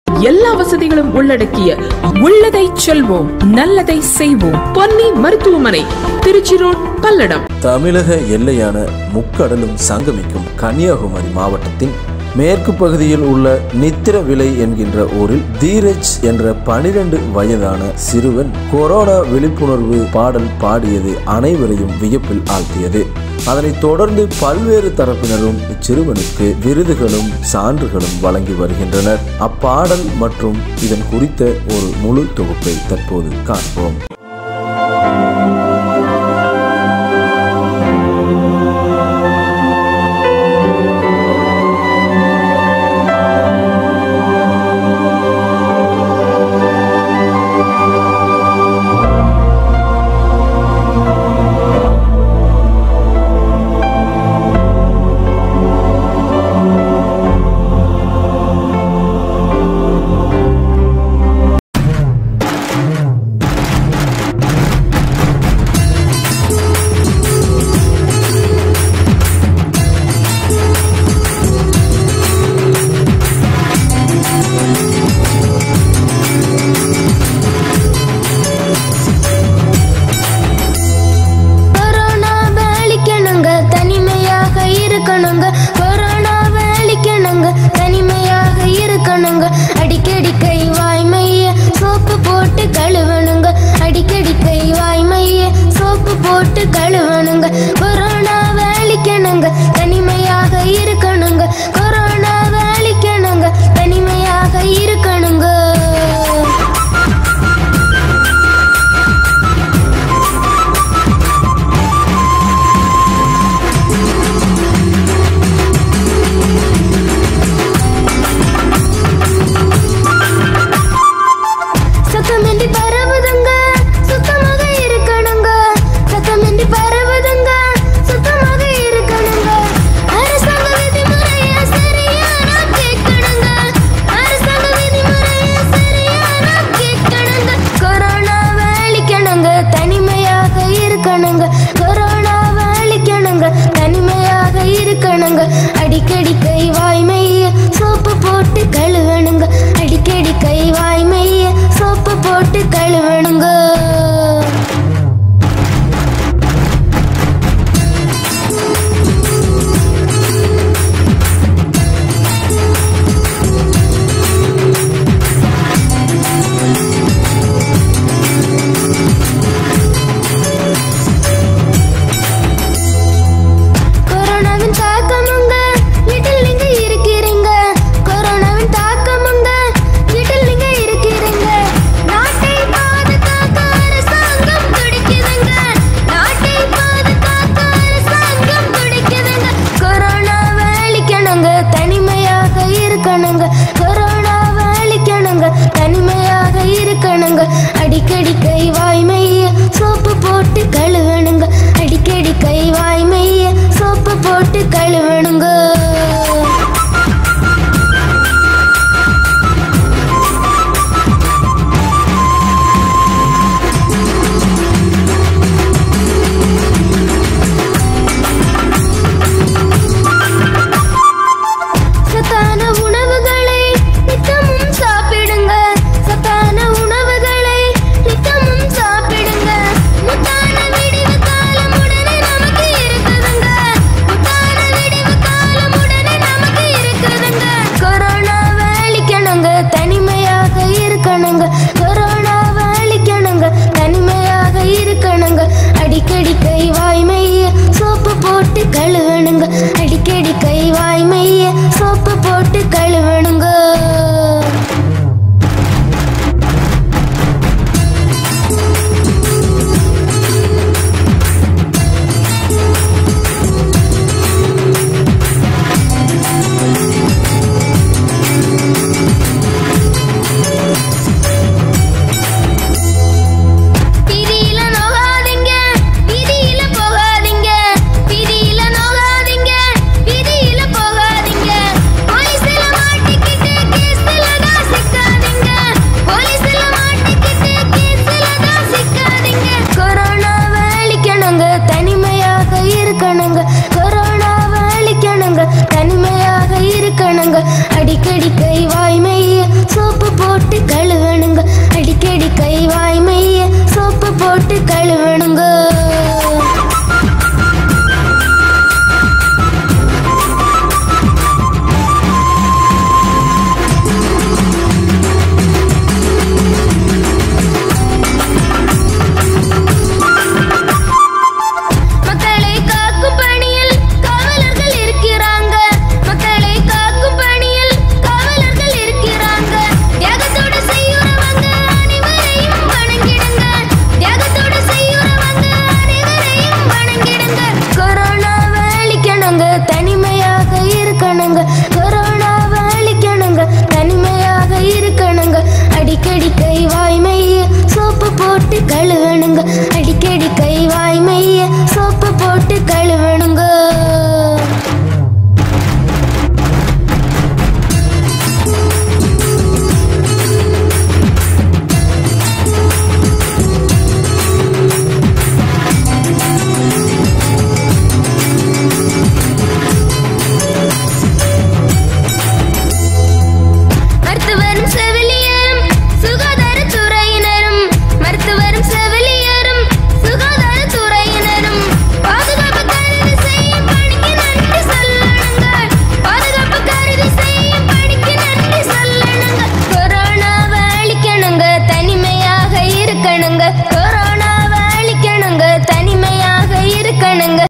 எல்லா வசதிகளும் உள்ளடக்கிய உள்ளதை செல்வோம் நல்லதை செய்வோம் பொன்னி மருத்துவமனை திருச்சி ரோட் பல்லடம் தமிழக எல்லையான முக்கடலும் சங்கமிக்கும் கன்னியாகுமரி மாவட்டத்தின் மேற்கு பகுதியில் உள்ள நித்திரவிலை என்கின்ற ஊரில் தீரஜ் என்ற பனிரெண்டு வயதான சிறுவன் கொரோனா விழிப்புணர்வு பாடல் பாடியது அனைவரையும் வியப்பில் ஆழ்த்தியது அதனைத் தொடர்ந்து பல்வேறு தரப்பினரும் இச்சிறுவனுக்கு விருதுகளும் சான்றுகளும் வழங்கி வருகின்றனர் அப்பாடல் மற்றும் இதன் குறித்த ஒரு முழு தொகுப்பை தற்போது காண்போம் கொரோனாவை அழிக்கணுங்க தனிமையாக இருக்கணுங்க கொரோனாவை அழிக்கணுங்க தனிமையாக இருக்கணுங்க அடிக்கடி கை வாய்மைய சோப்பு போட்டு கழுவணுங்க அடிக்கடி கை வாய்மைய சோப்பு போட்டு கழுவணுங்க கொரோனாவை அழிக்கணுங்க தனிமையாக இருக்கணுங்க கொரோனாவை அழிக்கணுங்க தனிமையாக இருக்கணுங்க சத்தமின்றி பரவுதுங்க சுத்தமாக இருக்கணுங்க சத்தமின்றி பரவுதுங்க சுத்தமாக இருக்கணுங்க அரசாங்க விதிமுறைய சரியான கேட்கணுங்க அரசாங்க விதிமுறைய சரியான கேட்கணுங்க கொரோனாவை அழிக்கணுங்க தனிமையாக இருக்கணுங்க கொரோனாவை அழிக்கணுங்க தனிமையாக இருக்கணுங்க அடிக்கடி கை வாய்மைய சோப்பு போட்டு கழுவணுங்க அடிக்கடி கை வாய்மைய சோப்பு போட்டு கழுவணுங்க கொரோனாவின் தாக்கமுங்க வீட்டில் நீங்க இருக்கிறீங்க கொரோனாவின் தாக்கமுங்க வீட்டில் நீங்க இருக்கிறீங்க நாட்டை பாதுகாக்க அரசாங்கம் துடிக்குதுங்க நாட்டை பாதுகாக்க அரசாங்கம் துடிக்குதுங்க கொரோனாவை அழிக்கணுங்க தனிமையாக இருக்கணுங்க கொரோனாவை அழிக்கணுங்க தனிமையாக இருக்கணுங்க அடிக்கடி கை வாய்மைய சோப்பு போட்டு கழுவணுங்க அடிக்கடி கை வாய்மைய சோப்பு போட்டு கழுவணுங்க சத்தான உணவுகளை நித்தமும் சாப்பிடுங்க சத்தான உணவுகளை நித்தமும் சாப்பிடுங்க முத்தான விடிவு காலம் உடனே நமக்கு இருக்குதுங்க முத்தான விடிவு காலம் உடனே நமக்கு இருக்குதுங்க கொரோனாவை அழிக்கணுங்க தனிமையாக இருக்கணுங்க கொரோனாவை அழிக்கணுங்க தனிமையாக இருக்கணுங்க அடிக்கடி கை வாய்மைய சோப்பு போட்டு கழுவணுங்க